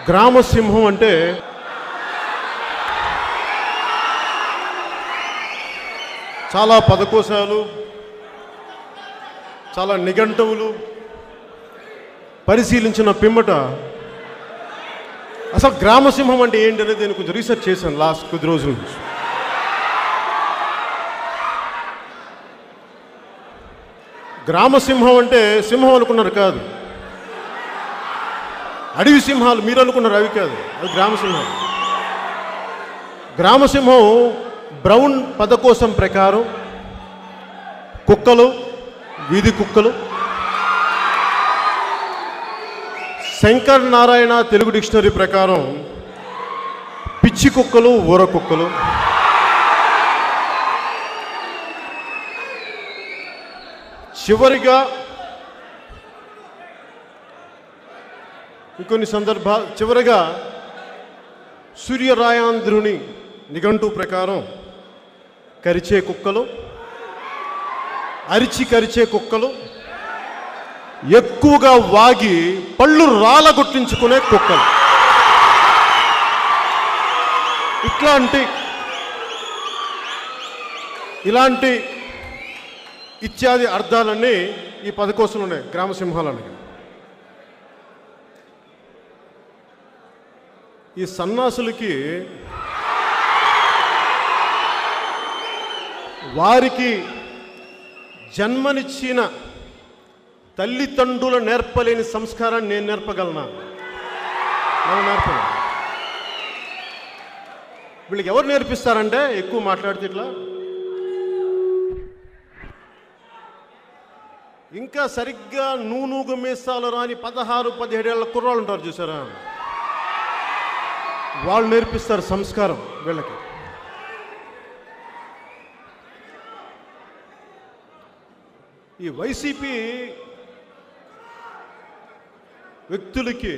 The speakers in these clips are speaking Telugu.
గ్రామ సింహం అంటే చాలా పదకోశాలు చాలా నిఘంటువులు పరిశీలించిన పిమ్మట అసలు గ్రామసింహం అంటే ఏంటి అనేది నేను కొంచెం రీసెర్చ్ చేశాను లాస్ట్ కొద్ది రోజుల నుంచి గ్రామసింహం అంటే సింహం అనుకున్నారు కాదు అడవి సింహాలు మీరు అనుకున్నారు అవి కాదు అది గ్రామసింహం గ్రామసింహం బ్రౌన్ పదకోశం ప్రకారం కుక్కలు వీధి కుక్కలు శంకర్ నారాయణ తెలుగు డిక్షనరీ ప్రకారం పిచ్చి కుక్కలు ఊర కుక్కలు చివరిగా ఇంకొన్ని సందర్భ చివరిగా సూర్యరాయాంధ్రుని నిఘంటు ప్రకారం కరిచే కుక్కలు అరిచి కరిచే కుక్కలు ఎక్కువగా వాగి పళ్ళు రాలగొట్టించుకునే కుక్కలు ఇట్లాంటి ఇలాంటి ఇత్యాది అర్థాలన్నీ ఈ పదకోసంలో ఉన్నాయి గ్రామసింహాలని ఈ సన్నాసులకి వారికి జన్మనిచ్చిన తల్లిదండ్రుల నేర్పలేని సంస్కారాన్ని నేను నేర్పగలనా మనం నేర్పను వీళ్ళకి ఎవరు నేర్పిస్తారంటే ఎక్కువ మాట్లాడితే ఇట్లా ఇంకా సరిగ్గా నూనూగు మీసాలు రాని పదహారు పదిహేడేళ్ల కుర్రాళ్ళు ఉంటారు చూసారా వాళ్ళు నేర్పిస్తారు సంస్కారం వీళ్ళకి ఈ వైసీపీ వ్యక్తులకి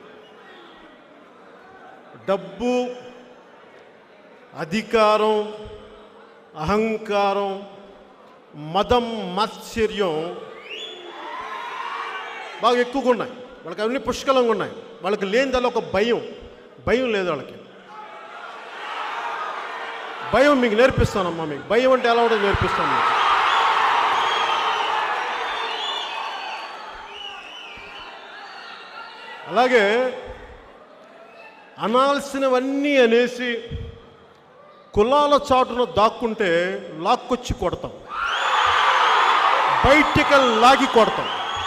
డబ్బు అధికారం అహంకారం మదం మాత్సర్యం బాగా ఎక్కువగా ఉన్నాయి వాళ్ళకి అవన్నీ పుష్కలంగా ఉన్నాయి వాళ్ళకి లేనిదల్లా ఒక భయం భయం లేదు వాళ్ళకి భయం మీకు నేర్పిస్తానమ్మా మీకు భయం అంటే ఎలా ఉంటుందో నేర్పిస్తాను మీకు అలాగే అనాల్సినవన్నీ అనేసి కులాల చాటున దాక్కుంటే లాక్కొచ్చి కొడతాం బయటికి లాగి కొడతాం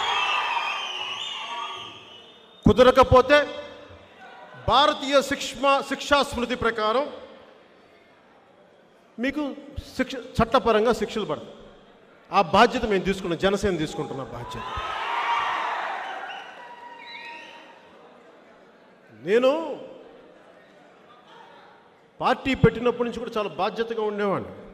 కుదరకపోతే భారతీయ శిక్ష శిక్షా స్మృతి ప్రకారం మీకు శిక్ష చట్టపరంగా శిక్షలు పడతాయి ఆ బాధ్యత మేము తీసుకున్నాం జనసేన తీసుకుంటున్న బాధ్యత నేను పార్టీ పెట్టినప్పటి నుంచి కూడా చాలా బాధ్యతగా ఉండేవాడిని